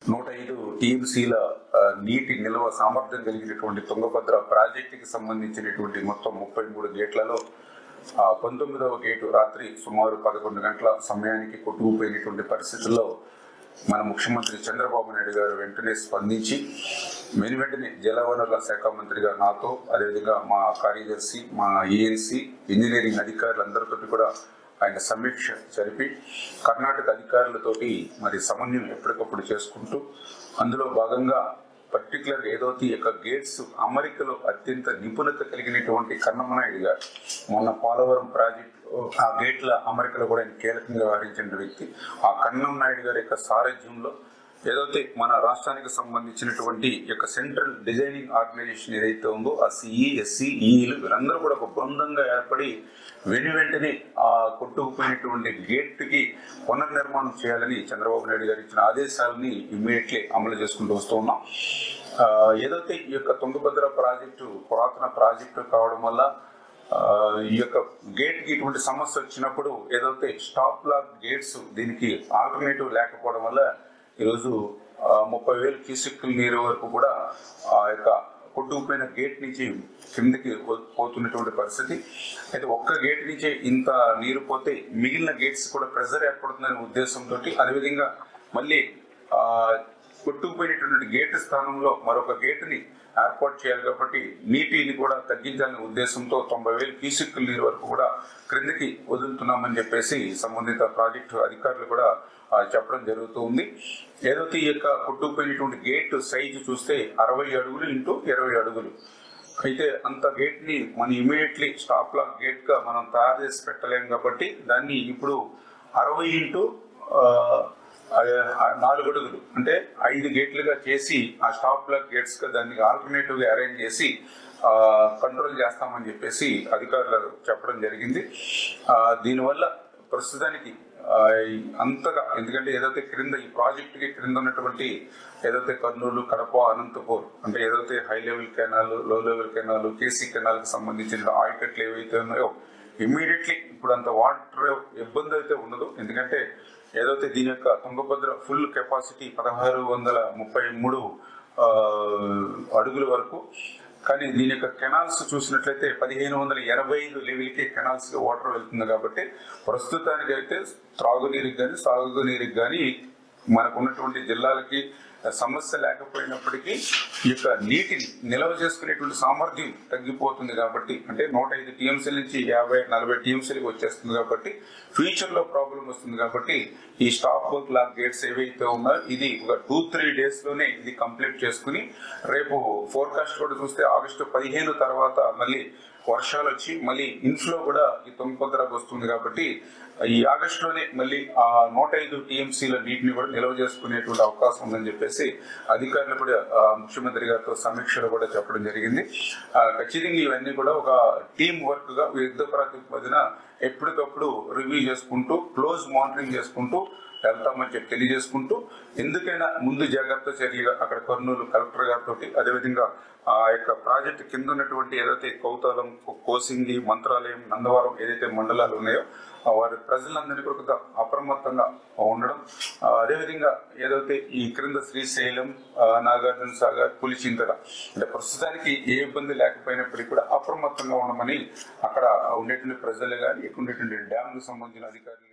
నూట ఐదు టీఎంసీల ఆ, నీటి నిల్వ సామర్థ్యం కలిగినటువంటి తుంగభద్ర ప్రాజెక్టుకి సంబంధించినటువంటి మొత్తం ముప్పై మూడు గేట్లలో ఆ, పంతొమ్మిదవ గేటు రాత్రి సుమారు పదకొండు గంటల సమయానికి కొట్టుకుపోయినటువంటి పరిస్థితుల్లో మన ముఖ్యమంత్రి చంద్రబాబు నాయుడు గారు వెంటనే స్పందించి వెను వెంటనే జలవనరుల శాఖ మంత్రిగా నాతో అదేవిధంగా మా కార్యదర్శి మా ఏఎన్సీ ఇంజనీరింగ్ అధికారులందరితో కూడా ఆయన సమీక్ష జరిపి కర్ణాటక అధికారులతోటి మరి సమన్వయం ఎప్పటికప్పుడు చేసుకుంటూ అందులో భాగంగా పర్టికులర్ ఏదైతే ఈ యొక్క గేట్స్ అమరికలో అత్యంత నిపుణత కలిగినటువంటి కన్నమనాయుడు గారు మొన్న పోలవరం ప్రాజెక్ట్ ఆ గేట్ల అమరికలో కూడా ఆయన కీలకంగా వ్యవహరించిన వ్యక్తి ఆ కన్నం నాయుడు గారి యొక్క సారథ్యంలో ఏదైతే మన రాష్ట్రానికి సంబంధించినటువంటి ఈ యొక్క సెంట్రల్ డిజైనింగ్ ఆర్గనైజేషన్ ఏదైతే ఉందో ఆ సిఈ ఎస్సీ ఈఈలు వీరందరూ కూడా ఒక బృందంగా ఏర్పడి వెను వెంటనే ఆ కొట్టుకుపోయినటువంటి గేట్ కి పునర్నిర్మాణం చేయాలని చంద్రబాబు నాయుడు గారు ఇచ్చిన ఆదేశాలని ఇమ్మీడియట్లీ అమలు చేసుకుంటూ వస్తూ ఉన్నాం ఆ, ఏదైతే ఈ యొక్క తుంగభద్ర ప్రాజెక్టు పురాతన ప్రాజెక్టు కావడం వల్ల ఆ, ఈ యొక్క గేట్ కి ఇటువంటి సమస్య వచ్చినప్పుడు ఏదైతే స్టాప్ లాక్ గేట్స్ దీనికి ఆల్టర్నేటివ్ లేకపోవడం వల్ల ఈరోజు ఆ, ముప్పై వేలు క్యూసెక్కుల నీరు వరకు కూడా ఆ యొక్క కొట్టుకుపోయిన గేట్ నుంచి కిందకి పో- పోతున్నటువంటి పరిస్థితి అయితే ఒక్క గేట్ నుంచే ఇంత నీరు పోతే మిగిలిన గేట్స్ కూడా ప్రెజర్ ఏర్పడుతుందనే ఉద్దేశంతో అదేవిధంగా మళ్ళీ ఆ, కొట్టుకుపోయినటువంటి గేట్ స్థానంలో మరొక గేటుని ఏర్పాటు చేయాలి కాబట్టి నీటిని కూడా తగ్గించాలనే ఉద్దేశంతో తొంభై వేలు క్యూసెక్కుల నీరు వరకు కూడా క్రిందకి వదులుతున్నామని చెప్పేసి సంబంధిత ప్రాజెక్టు అధికారులు కూడా ఆ, చెప్పడం జరుగుతూ ఉంది ఏదైతే ఈ యొక్క కొట్టుకుపోయినటువంటి గేట్ సైజు చూస్తే అరవై అడుగులు ఇంటూ ఇరవై అడుగులు అయితే అంత గేట్ ని మనం ఇమీడియట్లీ స్టాప్ లాక్ గేట్ గా మనం తయారు చేసి పెట్టలేము కాబట్టి దాన్ని ఇప్పుడు అరవై ఇంటూ ఆ, ఆ, నాలుగు అడుగులు అంటే ఐదు గేట్లుగా చేసి ఆ స్టాప్ లాక్ గేట్స్ గా దాన్ని ఆల్టర్నేటివ్ గా అరేంజ్ చేసి ఆ, కంట్రోల్ చేస్తామని చెప్పేసి అధికారులు చెప్పడం జరిగింది ఆ, దీనివల్ల ప్రస్తుతానికి ఆ, ఈ అంతగా ఎందుకంటే ఏదైతే క్రింద ఈ ప్రాజెక్ట్ కి క్రింద ఉన్నటువంటి ఏదైతే కర్నూలు కడప అనంతపూర్ అంటే ఏదైతే high level canal low level canal KC canal కి సంబంధించిన ఆయకట్లు ఏవైతే ఉన్నాయో ఇమ్మీడియట్లీ ఇప్పుడు అంత వాటర్ ఇబ్బంది అయితే ఉండదు ఎందుకంటే ఏదైతే దీని యొక్క తుంగభద్ర ఫుల్ కెపాసిటీ పదహారు వందల ముప్పై మూడు ఆ, అడుగుల వరకు కానీ దీని యొక్క కెనాల్స్ చూసినట్లయితే పదిహేను వందల ఎనభై ఐదు లెవెల్కి కెనాల్స్ కి వాటర్ వెళ్తుంది కాబట్టి ప్రస్తుతానికి అయితే త్రాగునీరుకి కానీ సాగునీరుకి కానీ మనకు ఉన్నటువంటి జిల్లాలకి సమస్య లేకపోయినప్పటికీ ఈ యొక్క నీటిని నిల్వ చేసుకునేటువంటి సామర్థ్యం తగ్గిపోతుంది కాబట్టి అంటే నూట ఐదు టీఎంసీల నుంచి యాభై నలభై టీఎంసీలకు వచ్చేస్తుంది కాబట్టి ఫ్యూచర్ లో ప్రాబ్లం వస్తుంది కాబట్టి ఈ స్టాప్ వర్క్ లాక్ గేట్స్ ఏవైతే ఉన్నాయో ఇది ఒక టూ త్రీ డేస్ లోనే ఇది కంప్లీట్ చేసుకుని రేపు ఫోర్కాస్ట్ కూడా చూస్తే ఆగస్టు పదిహేను తర్వాత మళ్ళీ వర్షాలు వచ్చి మళ్ళీ ఇన్ఫ్లో కూడా ఈ తుంగభద్రకు వస్తుంది కాబట్టి ఈ ఆగస్టులోనే మళ్ళీ ఆ నూట ఐదు టీఎంసీల నీటిని కూడా నిల్వ చేసుకునేటువంటి అవకాశం ఉందని చెప్పేసి అధికారులు కూడా ఆ, ముఖ్యమంత్రి గారితో సమీక్షలో కూడా చెప్పడం జరిగింది ఆ, ఖచ్చితంగా ఇవన్నీ కూడా ఒక టీం వర్క్ గా యుద్ధ ప్రాతిపదిన ఎప్పటికప్పుడు రివ్యూ చేసుకుంటూ క్లోజ్ మానిటరింగ్ చేసుకుంటూ వెళ్తామని చెప్పి తెలియజేసుకుంటూ ఎందుకైనా ముందు జాగ్రత్త చర్యగా అక్కడ కర్నూలు కలెక్టర్ గారితో అదేవిధంగా ఆ యొక్క ప్రాజెక్ట్ కింద ఉన్నటువంటి ఏదైతే కౌతాలం కోసింగి మంత్రాలయం నందవరం ఏదైతే మండలాలు ఉన్నాయో ఆ వారి ప్రజలందరినీ కూడా కొంత అప్రమత్తంగా ఉండడం ఆ, అదేవిధంగా ఏదైతే ఈ క్రింద శ్రీశైలం ఆ, నాగార్జున సాగర్ పులిచింతల అంటే ప్రస్తుతానికి ఏ ఇబ్బంది లేకపోయినప్పటికీ కూడా అప్రమత్తంగా ఉండమని అక్కడ ఉండేటువంటి ప్రజలు కానీ ఇక్కడ ఉండేటువంటి డ్యామ్ కు సంబంధించిన అధికారులు